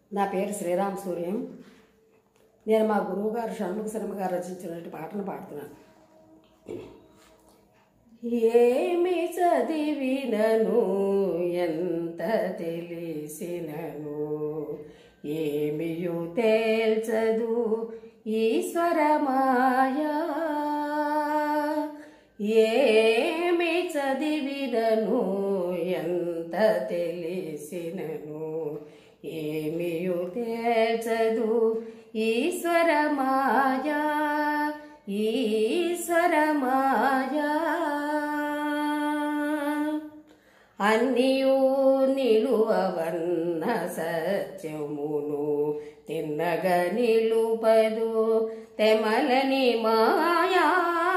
నా పేరు శ్రీరామ్ సూర్యం నేను మా గురువు గారు షణ్ముఖ శర్మ గారు రచించినటువంటి పాటను పాడుతున్నాను ఏమి చదివినను ఎంత తెలిసినను ఏమియు తేల్చదు ఈశ్వరమాయా ఏమి చదివినను ఎంత తెలిసినను ఏమియు తేల్చదు ఈశ్వరమాయా ఈశ్వరమాయా అన్నియు నిలువవన్న సత్యమును తిన్నగ నిలుపదు తెమలని మాయా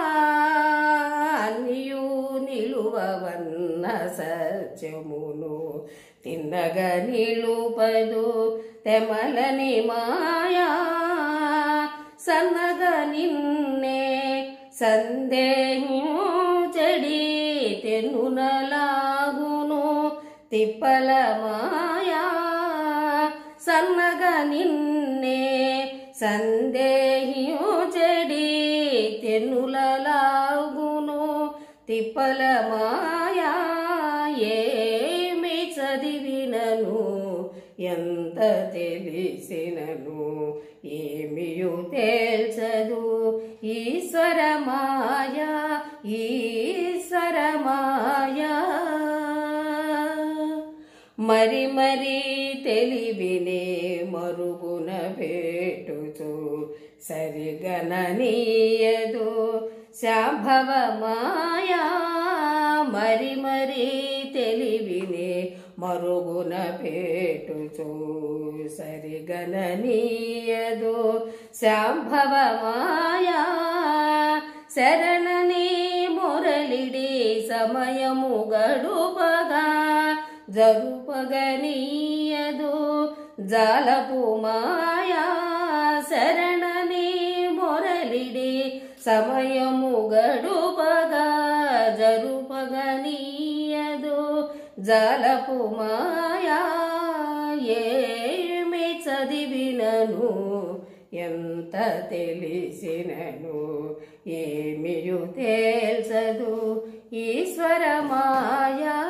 అన్నియు నిలువవన్న సత్యమును తిన్నగ నిలుపదు తెమలని మాయా సన్నగ నిన్నే సందేహం చెడి తెన్నునలాగును తిప్పల మాయా సన్నగ నిన్నే సందేహం చెడి తెన్నులలాగును తిప్పల మాయా ఏమి చదివినను ఎంత తెలిసినను ఏమియు తేల్చదు ఈశ్వరమాయా ఈశ్వరమాయా మరి మరి తెలివినే మరుగున పెట్టుచు సరిగననీయదు శాంభవ మాయా మరి మరి తెలివినే మరుగున పెట్టుచు సరిగననీయదు శాంభవ మాయా శరణని మురళిడి సమయము గడుపగా జరుపగనీయదు జాలపు మాయా శరణని మురళిడి సమయము గడుపగా జరుపగనీయదు జాలపు మాయా ఏమి చదివినను ఎంత తెలిసినను ఏమియు తేల్చదు ఈశ్వరమాయా